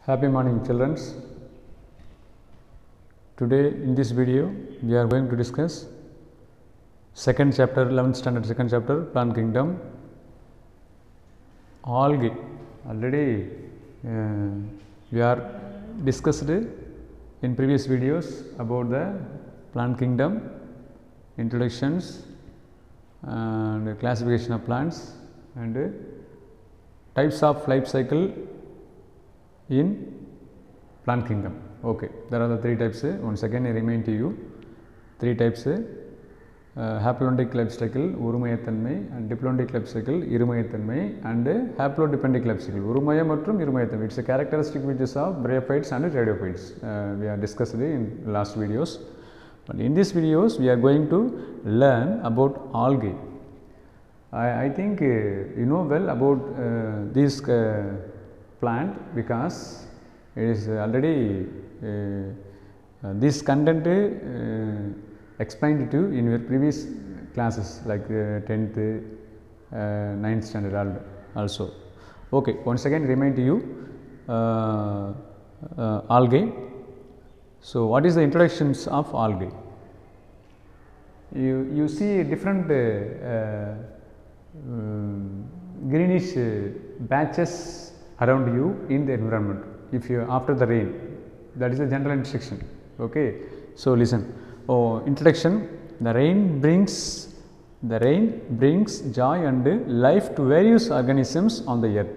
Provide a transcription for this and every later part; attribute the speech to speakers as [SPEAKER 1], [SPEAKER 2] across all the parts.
[SPEAKER 1] Happy morning children. Today in this video we are going to discuss second chapter 11th standard second chapter plant kingdom algae already uh, we are discussed in previous videos about the plant kingdom introductions and classification of plants and types of life cycle in plant kingdom okay there are the three types once again i remind to you three types haplontic life cycle ஒருமையத்தன்மை and diplontic life cycle இருமையத்தன்மை and haplodiplontic life cycle ஒருமைய மற்றும் இருமையத்தன்மை it's characteristic features of bryophytes and pteridophytes we are discussed in last videos but in this videos we are going to learn about algae I, I think uh, you know well about uh, this uh, plant because it is already uh, uh, this content uh, explained to in your previous classes like uh, 10th, uh, 9th standard al- also. Okay, once again remind you uh, uh, algae. So, what is the introductions of algae? You, you see different uh, uh, um, greenish uh, batches around you in the environment if you after the rain that is the general instruction okay so listen oh introduction the rain brings the rain brings joy and life to various organisms on the earth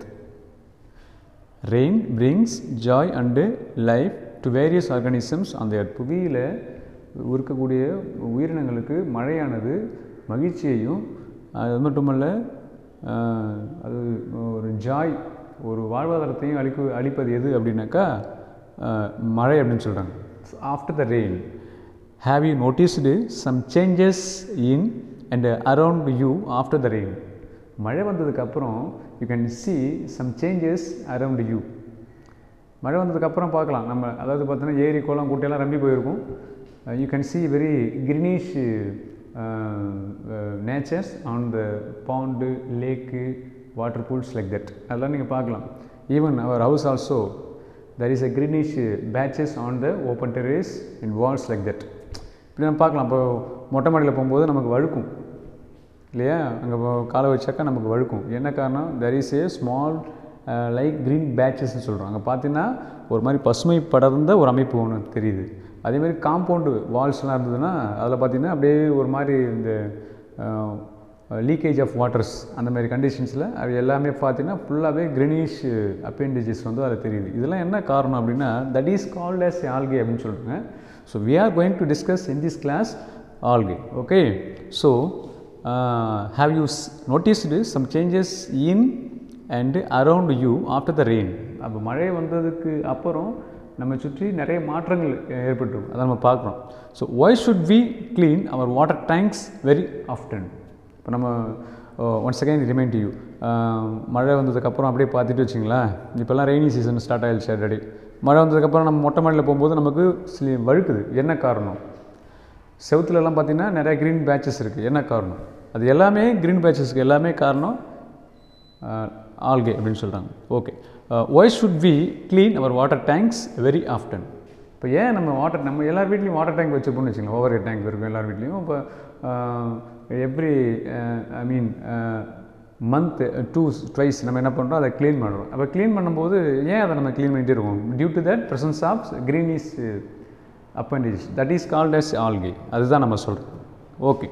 [SPEAKER 1] rain brings joy and life to various organisms on the earth புவியில் இருக்கக்கூடிய உயிரினங்களுக்கு மழையானது மகிழ்ச்சியையும் அது மட்டுமல்ல அது ஒரு Joy ஒரு வாழ்வாதாரத்தையும் அளிக்க அளிப்பது எது அப்படின்னாக்கா மழை அப்படின்னு சொல்கிறாங்க after the rain have you noticed some changes in and around you after the rain மழை வந்ததுக்கப்புறம் you can see some changes around you மழை வந்ததுக்கப்புறம் பார்க்கலாம் நம்ம அதாவது பார்த்தோன்னா ஏரி குளம் குட்டையெல்லாம் ரம்பி போயிருக்கும் you can see very greenish natures on the pond lake water pools like that அதெல்லாம் நீங்கள் பார்க்கலாம் even our house also there is a greenish patches on the open terrace in walls like that இப்படி நம்ம பார்க்கலாம் இப்போ மொட்டை மாடியில் போகும்போது நமக்கு வழுக்கும் இல்லையா அங்கே காலை வச்சாக்கா நமக்கு வழுக்கும் என்ன காரணம் there is a small like green பேச்சஸ்ன்னு சொல்கிறோம் அங்கே பார்த்தீங்கன்னா ஒரு மாதிரி பசுமை படர்ந்த ஒரு அமைப்பு ஒன்று தெரியுது அதேமாதிரி காம்பவுண்டு வால்ஸ்லாம் இருந்ததுன்னா அதில் பார்த்திங்கன்னா அப்படியே ஒரு மாதிரி இந்த லீக்கேஜ் ஆஃப் வாட்டர்ஸ் அந்த மாதிரி கண்டிஷன்ஸில் அது எல்லாமே பார்த்தீங்கன்னா ஃபுல்லாகவே க்ரீனிஷ் அப்பெண்டிஜஸ் வந்து அதில் தெரியுது இதெல்லாம் என்ன காரணம் அப்படின்னா that is called as algae அப்படின்னு சொல்கிறாங்க so we are going to discuss in this class algae okay so have you noticed some changes in and around you after the rain அப்போ மழை வந்ததுக்கு அப்புறம் நம்ம சுற்றி நிறைய மாற்றங்கள் ஏற்பட்டுரும் அதை நம்ம பார்க்குறோம் so why should we clean our water tanks very often இப்போ நம்ம ஒன்ஸ் அகைன் ரிமைண்ட் யூ மழை வந்ததுக்கப்புறம் அப்படியே பார்த்துட்டு வச்சிங்களேன் இப்போல்லாம் ரெய்னி சீசன் ஸ்டார்ட் ஆகிடுச்சு ஆல்ரெடி மழை வந்ததுக்கப்புறம் நம்ம மொட்டை மாடியில் போகும்போது நமக்கு சில வழுக்குது என்ன காரணம் செவுத்துலலாம் பார்த்திங்கன்னா நிறைய க்ரீன் பேச்சஸ் இருக்குது என்ன காரணம் அது எல்லாமே க்ரீன் பேச்சஸ்க்கு எல்லாமே காரணம் ஆல்கே அப்படின்னு சொல்கிறாங்க okay why should we clean our water tanks very often இப்போ ஏன் நம்ம வாட்டர் நம்ம எல்லார் வீட்லேயும் வாட்டர் டேங்க் வச்சுப்போம்னு வச்சுக்கோங்க ஓவர் ஹெட் டேங்க் இருக்கும் எல்லார் வீட்லேயும் இப்போ every I mean month two twice நம்ம என்ன பண்ணுறோம் அதை க்ளீன் பண்ணுறோம் அப்போ க்ளீன் பண்ணும்போது ஏன் அதை நம்ம க்ளீன் பண்ணிகிட்டே இருக்கோம் due to that presence of greenish appendage that is called as algae அதுதான் நம்ம சொல்கிறோம் ஓகே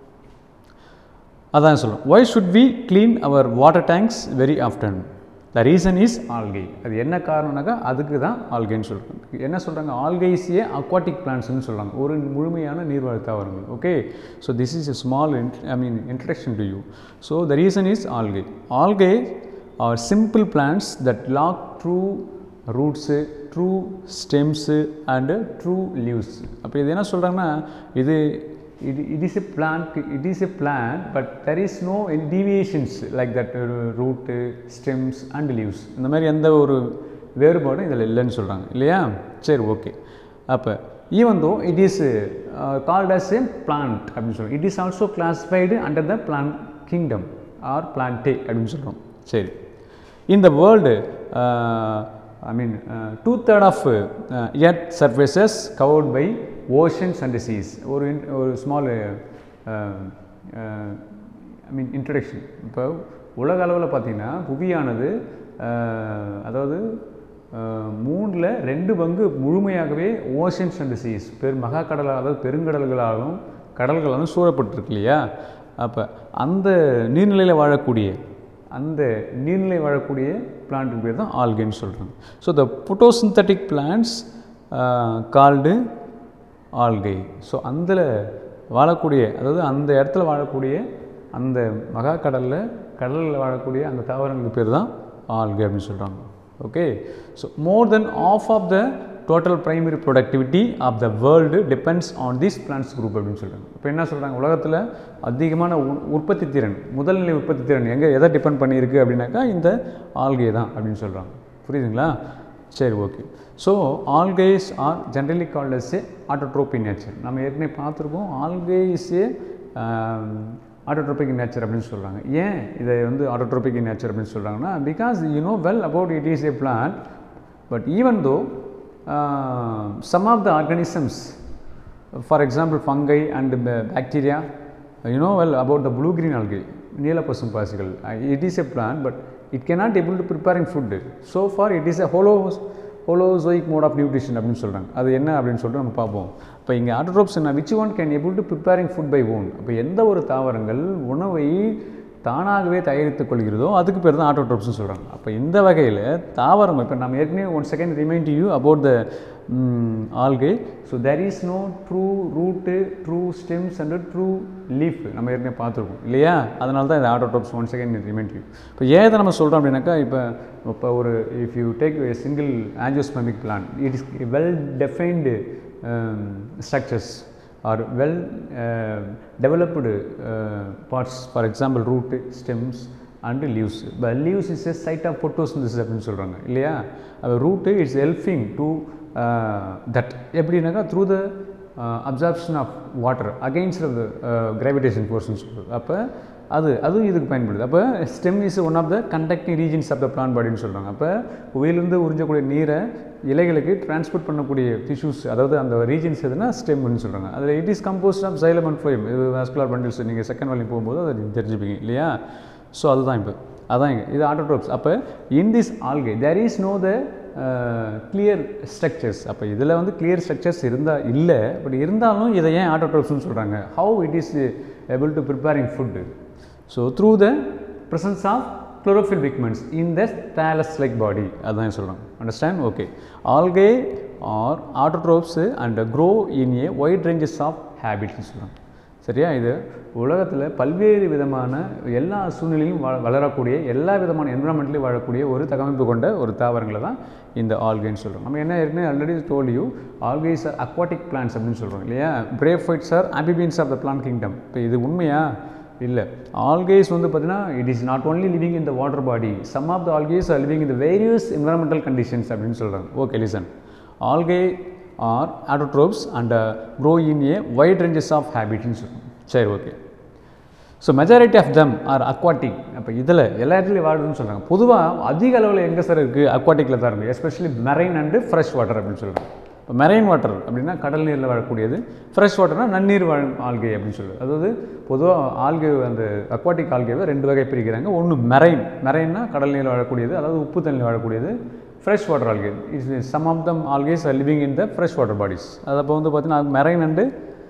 [SPEAKER 1] அதான் சொல்லுவோம் why should we clean our water tanks very often the reason is algae அது என்ன காரணம்னாக்கா அதுக்கு தான் ஆல்கைன்னு சொல்கிறாங்க என்ன சொல்கிறாங்க ஆல்கைஸ் ஏ அக்வாட்டிக் பிளான்ட்ஸ்னு சொல்கிறாங்க ஒரு முழுமையான நீர்வாழ் தாவரங்கள் okay so this is a small I mean introduction to you so the reason is algae algae are simple plants that lack true roots true stems and true leaves அப்போ இது என்ன சொல்கிறாங்கன்னா இது it, it is a plant it is a plant but there is no deviations like that uh, root uh, stems and leaves இந்த மாதிரி எந்த ஒரு வேறுபாடும் இதில் இல்லைன்னு சொல்கிறாங்க இல்லையா சரி ஓகே அப்போ even though it is called as a plant அப்படின்னு சொல்கிறோம் it is also classified under the plant kingdom or plantae அப்படின்னு சொல்கிறோம் சரி இந்த world I mean, uh, two third of uh, uh, Earth surfaces covered by oceans and seas. ஒரு in- ஒரு small I mean introduction இப்போ உலக அளவில் பார்த்தீங்கன்னா புவியானது uh, அதாவது மூணில் ரெண்டு பங்கு முழுமையாகவே ஓஷன்ஸ் அண்ட் சீஸ் பெரு மகா கடல் அதாவது பெருங்கடல்களாலும் கடல்களாலும் சூழப்பட்டிருக்கு இல்லையா அப்போ அந்த நீர்நிலையில் வாழக்கூடிய அந்த நீர்நிலை வாழக்கூடிய பிளான்ட்டுக்கு பேர் தான் ஆல்கேன்னு சொல்கிறாங்க so the photosynthetic plants called algae so அதில் வாழக்கூடிய அதாவது அந்த இடத்துல வாழக்கூடிய அந்த மகா கடலில் கடலில் வாழக்கூடிய அந்த தாவரங்களுக்கு பேர் தான் ஆல்கை அப்படின்னு சொல்கிறாங்க okay so more than of of the total primary productivity of the world depends on this plants group அப்படின்னு சொல்கிறாங்க இப்போ என்ன சொல்கிறாங்க உலகத்தில் அதிகமான உ- உற்பத்தி திறன் முதல்நிலை உற்பத்தி திறன் எங்கே எதை டிபெண்ட் பண்ணியிருக்கு அப்படின்னாக்கா இந்த ஆல்கே தான் அப்படின்னு சொல்கிறாங்க புரியுதுங்களா சரி okay so algaes are generally called as a autotrophic nature நம்ம ஏற்கனவே பார்த்துருக்கோம் ஆல்கேஸ் ஏ ஆட்டோட்ரோபிக் நேச்சர் அப்படின்னு சொல்கிறாங்க ஏன் இதை வந்து ஆட்டோட்ரோபிக் நேச்சர் அப்படின்னு சொல்கிறாங்கன்னா because you know well about it is a plant but even though some of the organisms for example fungi and ba- bacteria uh, you know well about the blue green algae neolopusum pasical uh, it is a plant but it cannot able to preparing food so far it is a holo holozoic mode of nutrition அப்படின்னு சொல்கிறாங்க அது என்ன அப்படின்னு சொல்லிட்டு நம்ம பார்ப்போம் இப்போ இங்கே ஆட்டோட்ரோப்ஸ் என்ன which one can able to preparing food by own அப்போ எந்த ஒரு தாவரங்கள் உணவை தானாகவே தயாரித்துக் கொள்கிறதோ அதுக்கு பேர் தான் ஆட்டோட்ரோப்ஸ்னு சொல்கிறாங்க அப்போ இந்த வகையில் தாவரம் இப்போ நம்ம ஏற்கனவே one second remind you about the algae so there is no true root true stems and true leaf நம்ம ஏற்கனவே பார்த்துருக்கோம் இல்லையா அதனால தான் இந்த autotrophs one second remind you இப்போ ஏன் இதை நம்ம சொல்கிறோம் அப்படின்னாக்கா இப்போ இப்போ ஒரு if you take single angiospermic plant it is well defined structures or well uh, developed uh, parts for example root stems and leaves but leaves is a site of photosynthesis அப்படின்னு சொல்கிறாங்க இல்லையா அது root is helping to uh, that எப்படின்னாக்கா through the uh, absorption of water against the uh, gravitation force னு சொல்கிறது அப்போ அது அதுவும் இதுக்கு பயன்படுது அப்போ stem is one of the conducting regions of the plant பாடின்னு சொல்கிறாங்க அப்போ புவியிலிருந்து உறிஞ்சக்கூடிய நீரை இலைகளுக்கு டிரான்ஸ்போர்ட் பண்ணக்கூடிய டிஷ்யூஸ் அதாவது அந்த ரீஜன்ஸ் எதுனா ஸ்டெம்னு சொல்கிறாங்க அதில் it is composed of xylem and phloem இது வாஸ்குலர் பண்டில்ஸ் நீங்கள் செகண்ட் வாலி போகும்போது அதை நீங்க தெரிஞ்சுப்பீங்க இல்லையா ஸோ அதுதான் இப்போ அதான் இங்கே இது ஆட்டோட்ரோப்ஸ் அப்போ in this algae there is no the clear structures அப்போ இதில் வந்து கிளியர் ஸ்ட்ரக்சர்ஸ் இருந்தால் இல்லை பட் இருந்தாலும் இதை ஏன் ஆட்டோட்ரோப்ஸ்னு சொல்கிறாங்க how it is able to preparing food so through the presence of chlorophyll pigments in the thallus like body அதான் சொல்கிறாங்க understand okay algae are autotrophs and grow in a wide ranges of ஹேபிட்ஸ்னு சொல்கிறாங்க சரியா இது உலகத்தில் பல்வேறு விதமான எல்லா சூழ்நிலையும் வ வளரக்கூடிய எல்லா விதமான என்விரான்மெண்ட்லையும் வாழக்கூடிய ஒரு தகவமைப்பு கொண்ட ஒரு தாவரங்களை தான் இந்த ஆல்கைன்னு சொல்கிறோம் நம்ம என்ன ஏற்கனவே ஆல்ரெடி தோல்யூ ஆல்கைஸ் ஆர் அக்வாட்டிக் பிளான்ஸ் அப்படின்னு சொல்கிறோம் இல்லையா bryophytes are amphibians of the plant kingdom இப்போ இது உண்மையா இல்லை ஆல்கேஸ் வந்து பார்த்தீங்கன்னா it is not only living in the water body some of the algaes are living in the various environmental conditions அப்படின்னு சொல்கிறாங்க okay listen algae are autotrophs and grow in a wide ranges of ஹேபிட்னு சொல்லுவோம் சரி okay so majority of them R aquatic அப்போ இதில் எல்லா இடத்துலையும் வாடுதுன்னு சொல்கிறாங்க பொதுவாக அதிக அளவில் எங்கே சார் இருக்குது அக்வாட்டிக்கில் தான் இருக்குது especially marine and fresh water அப்படின்னு சொல்கிறாங்க இப்போ மெரைன் வாட்டர் அப்படின்னா கடல் நீரில் வாழக்கூடியது ஃப்ரெஷ் வாட்டர்னா நன்னீர் வாழும் ஆல்கே அப்படின்னு சொல்லுது அதாவது பொதுவாக ஆல்கே அந்த அக்வாட்டிக் ஆல்கேவை ரெண்டு வகை பிரிக்கிறாங்க ஒன்று மெரைன் மெரைன்னா கடல் நீரில் வாழக்கூடியது அதாவது உப்பு தண்ணியில் வாழக்கூடியது fresh water algae is some of them algaes are living in the fresh water bodies அது அப்போ வந்து பார்த்தீங்கன்னா மெரைன் அண்டு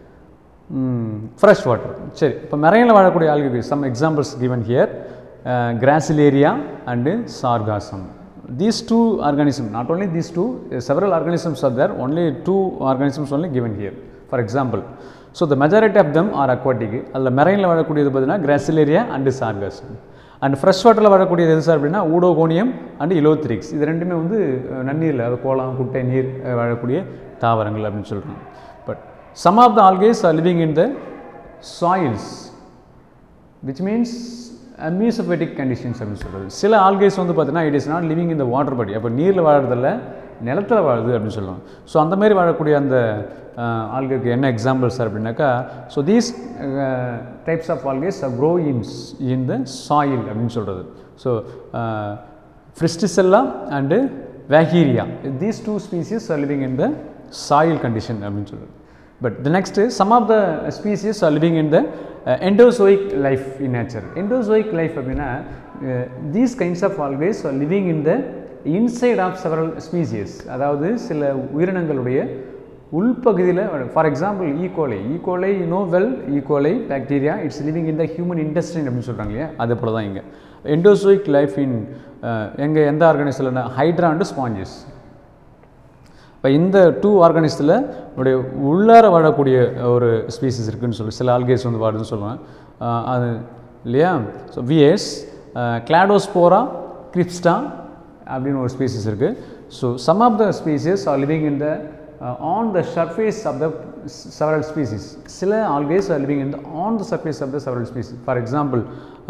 [SPEAKER 1] ஃப்ரெஷ் வாட்டர் சரி இப்போ மெரைனில் வாழக்கூடிய algae some examples given here Gracilaria and Sargassum these two organisms not only these two uh, several organisms are there only two organisms only given here for example so the majority of them are aquatic அதில் மெரைனில் வாழக்கூடியது பார்த்தீங்கன்னா Gracilaria and Sargassum and fresh வாட்டரில் வாழக்கூடியது எது sir அப்படின்னா Oedogonium and இலோத்ரிக்ஸ் இது ரெண்டுமே வந்து அஹ், நன்னீரில் அது கோலம் குட்டை நீர் அஹ், வாழக்கூடிய தாவரங்கள் அப்படின்னு சொல்கிறாங்க but some of the algaes are living in the soils which means mesophytic conditions அப்படின்னு சொல்கிறது சில ஆல்கேஸ் வந்து பார்த்தீங்கன்னா இட் இஸ் நாட் லிவிங் இந்த வாட்டர் பாடி அப்போ நீரில் வாழறதில்ல நிலத்தில் வாழுது அப்படின்னு சொல்லுவாங்க ஸோ அந்த மாதிரி வாழக்கூடிய அந்த ஆல்கேக்கு என்ன எக்ஸாம்பிள் சார் அப்படின்னாக்கா so these types of algaes grow ins in the soil அப்படின்னு சொல்கிறது so Fritschiella and Vaucheria these two species are living in the soil condition அப்படின்னு சொல்லுது but the next some of the species are living in the endozoic life in nature endozoic life அப்படின்னா these kinds of always are living in the inside of several species அதாவது சில உயிரினங்களுடைய உள்பகுதியில் for example ஈகோலை E coli know well E coli bacteria it's living in the human intestine அப்படின்னு சொல்கிறாங்க இல்லையா அதே போல் தான் இங்கே எண்டோசோயிக் லைஃப் இன் எங்கள் எந்த ஆர்கனைஸில் ஹைட்ரா அண்டு ஸ்பாஞ்சஸ் இப்போ இந்த டூ ஆர்கானிஸில் உடைய உள்ளார வாழக்கூடிய ஒரு ஸ்பீசிஸ் இருக்குதுன்னு சொல்லி சில ஆல்கேஸ் வந்து வாடுதுன்னு சொல்லுவேன் அஹ் அது இல்லையா ஸோ விஎஸ் கிளாடோஸ்போரா கிரிப்ஸ்டா அப்படின்னு ஒரு ஸ்பீசிஸ் இருக்குது so some of the species are living in the on the surface of the several species சில always are living in the on the surface of the several species for example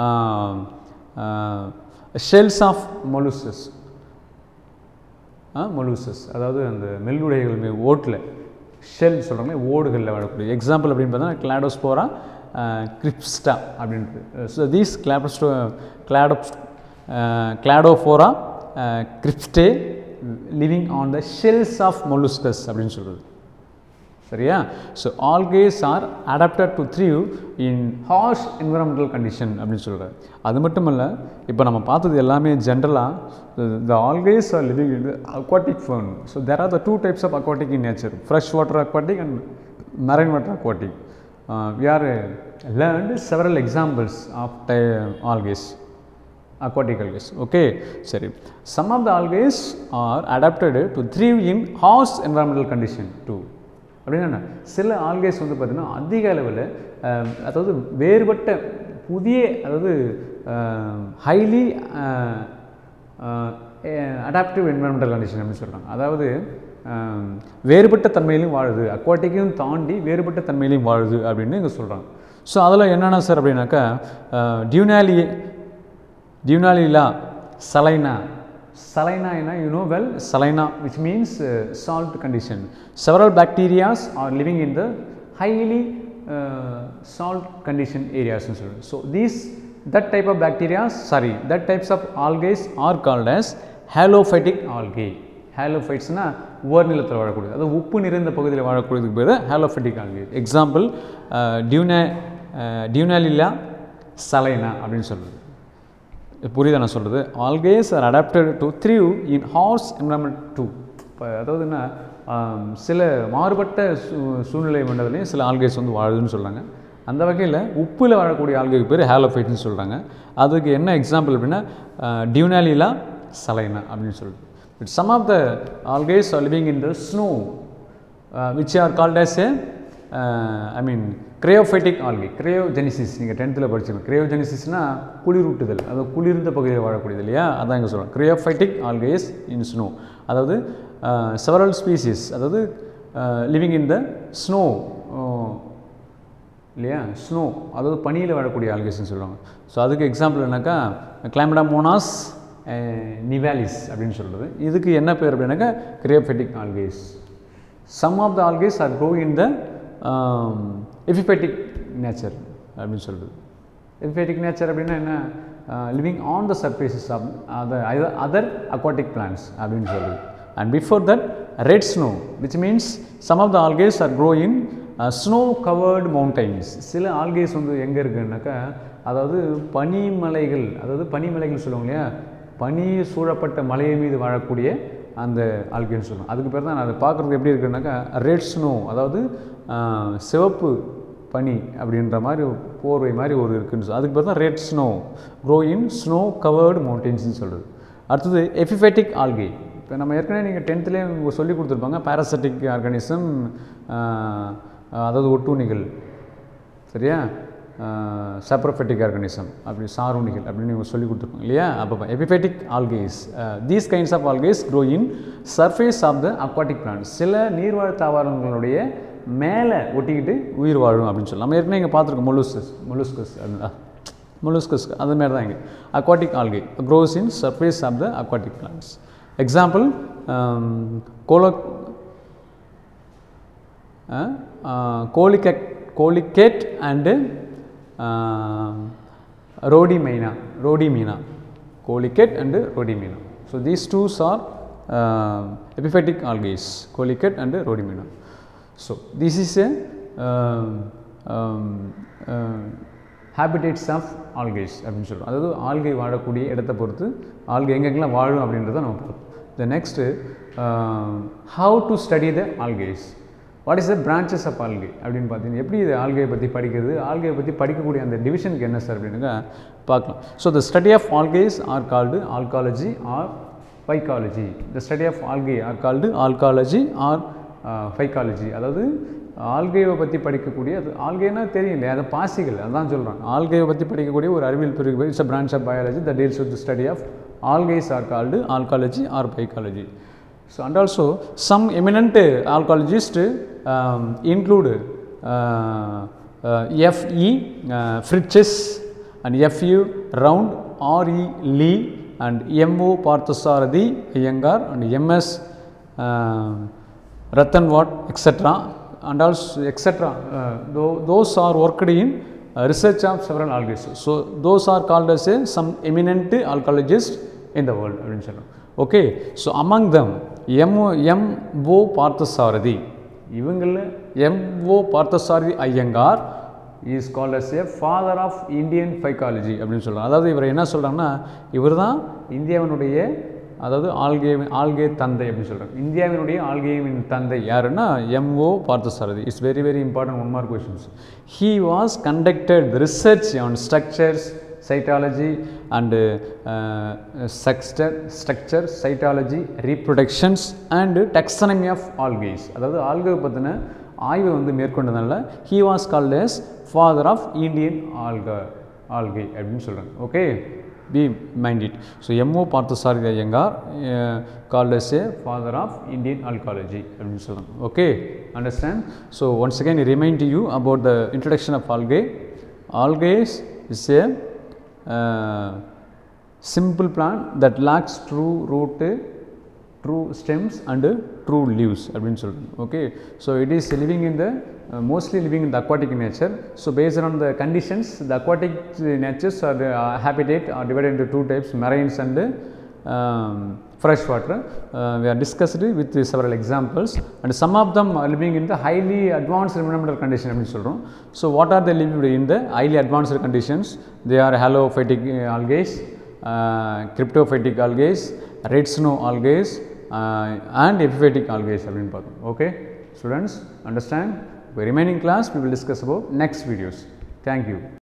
[SPEAKER 1] shells of molluscs molluscs அதாவது அந்த மெல்லுடைகள் மே ஓட்டில் shell சொல்கிறாங்களே ஓடுகளில் வாழக்கூடிய example அப்படின்னு பார்த்தா Cladophora crispata அப்படின்ட்டு so these கிளாடோஸ்டோ கிளாடோஸ் Cladophora crispata living on the shells of molluscs அப்படின்னு சொல்கிறது சரியா so algaes are adapted to thrive in harsh environmental condition அப்படின்னு சொல்கிறார் அது மட்டும் இல்லை இப்போ நம்ம பார்த்தது எல்லாமே ஜென்ரலாக the algaes are living in aquatic form so there are the two types of aquatic in nature fresh water aquatic and marine water aquatic we are learned several examples of the algaes aquatic algae okay சரி some of the algae are adapted to thrive in harsh environmental condition too அப்படின்னா என்ன? சில algae வந்து பார்த்திங்கன்னா அதிக அளவில் அதாவது வேறுபட்ட புதிய அதாவது ஹைலி அடாப்டிவ் என்வரன்மெண்டல் கண்டிஷன் அப்படின்னு சொல்கிறாங்க அதாவது அஹ், வேறுபட்ட தன்மையிலையும் வாழுது அக்வாட்டிக்கையும் தாண்டி வேறுபட்ட தன்மையிலையும் வாழுது அப்படின்னு இங்கே சொல்கிறாங்க ஸோ அதில் என்னென்ன சார் அப்படின்னாக்கா டியூனாலி டியூனாலிலா சலைனா சலைனா என்ன you know well salina which means salt condition several bacterias are living in the highly salt condition ஏரியாஸ்னு சொல்லுவோம் so these that type of bacterias sorry that types of algaes are called as halophytic algae ஹேலோஃபைட்ஸ்னால் உவர்நிலத்தில் வாழக்கூடியது அதாவது உப்பு நிறைந்த பகுதியில் வாழக்கூடியதுக்கு பேர் halophytic algae example Duna Dunaliella salina அப்படின்னு சொல்லுது இது புரியுதா நான் சொல்கிறது always are adapted to thrive in harsh environment too இப்போ அதாவது என்ன ஆம், சில மாறுபட்ட சூ சூழ்நிலை மண்டலத்துலேயும் சில ஆல்கேஸ் வந்து வாழுதுன்னு சொல்கிறாங்க அந்த வகையில் உப்பில் வாழக்கூடிய ஆல்கைக்கு பேர் ஹேலோஃபைட்னு சொல்கிறாங்க அதுக்கு என்ன எக்ஸாம்பிள் அப்படின்னா டியூனாலிலா சலைனா அப்படின்னு சொல்லுது but some of the algaes are living in the snow which are called as a I mean cryophytic algae cryogenesis நீங்கள் டென்த்தில் படிச்சிருக்கோம் கிரையோஜெனிசிஸ்னால் குளிரூட்டுதல் அதாவது குளிர்ந்த பகுதியில் வாழக்கூடியது இல்லையா அதான் இங்கே சொல்கிறோம் கிரையோஃபைட்டிக் ஆல்கேஸ் இன் ஸ்னோ அதாவது செவரல் ஸ்பீசிஸ் அதாவது லிவிங் இன் த ஸ்னோ இல்லையா ஸ்னோ அதாவது பனியில் வாழக்கூடிய ஆல்கேஸ்னு சொல்லுவாங்க ஸோ அதுக்கு எக்ஸாம்பிள் என்னக்கா கிளாமடாமோனாஸ் நிவாலிஸ் அப்படின்னு சொல்கிறது இதுக்கு என்ன பேர் அப்படின்னாக்கா cryophytic algaes some of the algaes are grow in the epiphytic nature அப்படின்னு சொல்லுது எஃபிபேட்டிக் நேச்சர் அப்படின்னா என்ன living on the surfaces of other other aquatic plants அப்படின்னு சொல்லுது and before that red snow which means some of the algaes are grow in snow covered mountains சில algae வந்து எங்கே இருக்குன்னாக்கா அதாவது பனிமலைகள் அதாவது பனிமலைகள் சொல்லுவாங்க இல்லையா பனி சூழப்பட்ட மலையை மீது வாழக்கூடிய அந்த ஆல்கேன்னு சொல்லுவோம் அதுக்கு பேர் தான் அதை பார்க்குறதுக்கு எப்படி இருக்குன்னாக்கா ரெட் ஸ்னோ அதாவது ஆஹ், சிவப்பு பனி அப்படின்ற மாதிரி ஒரு போர்வை மாதிரி ஒரு இருக்குன்னு சொல்லு அதுக்கு பேர் தான் red snow grow in snow covered மவுண்டெயின்ஸ்னு சொல்லுது அடுத்தது எஃபிபேட்டிக் ஆல்கே இப்போ நம்ம ஏற்கனவே நீங்கள் டென்த்துலேயே சொல்லி கொடுத்துருப்பாங்க பாராசட்டிக் ஆர்கானிசம் அதாவது ஒட்டுண்ணிகள் சரியா சப்ரோஃபெட்டிக் ஆர்கானிசம் அப்படி சாருணிகள் அப்படின்னு இவங்க சொல்லி கொடுத்துருப்பாங்க இல்லையா அப்போ epiphytic algaes these kinds of algaes grow in surface of the aquatic plant சில நீர்வாழ் தாவரங்களுடைய மேலே ஒட்டிக்கிட்டு உயிர் வாழும் அப்படின்னு சொல்லலாம் நம்ம ஏற்கனவே இங்கே பார்த்துருக்கோம் மொலுஸ்கஸ் மொலுஸ்கஸ் மொலுஸ்கஸ் அது மாதிரி தான் இங்கே aquatic algae grows in surface of the aquatic plants example கோலோ கோலிகட் coleochaete and rhodymenia rhodymenia coleochaete and rhodymenia so these twos are epiphytic algae, colicet and rhodymena. So, this is a um, um, uh, habitats of algaes அப்படின்னு சொல்கிறோம் அதாவது algae வாழக்கூடிய இடத்தை பொறுத்து algae எங்கெங்கெல்லாம் வாழும் அப்படின்றத நம்ம பார்ப்போம் the next how to study the algaes what is the branches of algae அப்படின்னு பார்த்தீங்கன்னா எப்படி இது ஆல்கையை பற்றி படிக்கிறது ஆல்கையை பற்றி படிக்கக்கூடிய அந்த டிவிஷனுக்கு என்ன சார் அப்படின்னுங்க பார்க்கலாம் so the study of algaes are called algology or phycology the study of algae are called algology or phycology அதாவது ஆல்கையை பற்றி படிக்கக்கூடிய அது ஆல்கைனா தெரியும் இல்லையா அது பாசிகள் அதான் சொல்கிறேன் ஆல்கையை பற்றி படிக்கக்கூடிய ஒரு அறிவியல் பிரிவு it's a branch of biology the deals with study of algaes are called algology or phycology so and also some eminent algologist include F E Fritsch's and F U Round R E Lee and M O Parthasarathy Iyengar and M S Ratan what etcetera and also etc. Uh, tho- those are worked in uh, research of several algae. So, those are called as a, some eminent alkalogists in the world. அப்படின்னு சொல்றோம். Okay, so among them M M O Parthasarathy இவங்களில் M O Parthasarathy Iyengar is called as a father of Indian phycology அப்படின்னு சொல்கிறாங்க அதாவது இவர் என்ன சொல்கிறாங்கன்னா இவர் தான் இந்தியாவினுடைய அதாவது ஆல்கே ஆல்கே தந்தை அப்படின்னு சொல்கிறாங்க இந்தியாவினுடைய ஆல்கேவின் தந்தை யாருன்னா M O Parthasarathy it's very very important one mark questions he was conducted research on structures cytology and structure structure cytology reproductions and taxonomy of algaes அதாவது ஆல்கே பற்றின ஆய்வை வந்து மேற்கொண்டதுனால he was called as father of Indian alga algae அப்படின்னு சொல்கிறாங்க okay be mind it. So, M.O. Parthasarathi Iyengar uh, called as a father of Indian alkalogy. அப்படின்னு சொல்றாங்க. Okay, understand? So, once again I remind you about the introduction of algae. Algae is a uh, simple plant that lacks true root true stems and true leaves அப்படின்னு சொல்கிறோம் okay so it is living in the mostly living in the aquatic nature so based on the conditions the aquatic natures are habitat are divide into two types marines and fresh water uh, we are discussed with several examples and some of them are living in the highly advanced environmental condition அப்படின்னு சொல்கிறோம் so what are the living in the highly advanced conditions they are halophytic algae uh, cryptophytic algae red snow algae uh, and epiphytic algae அப்படின்னு பார்த்தோம் okay students understand the remaining class we will discuss about next videos thank you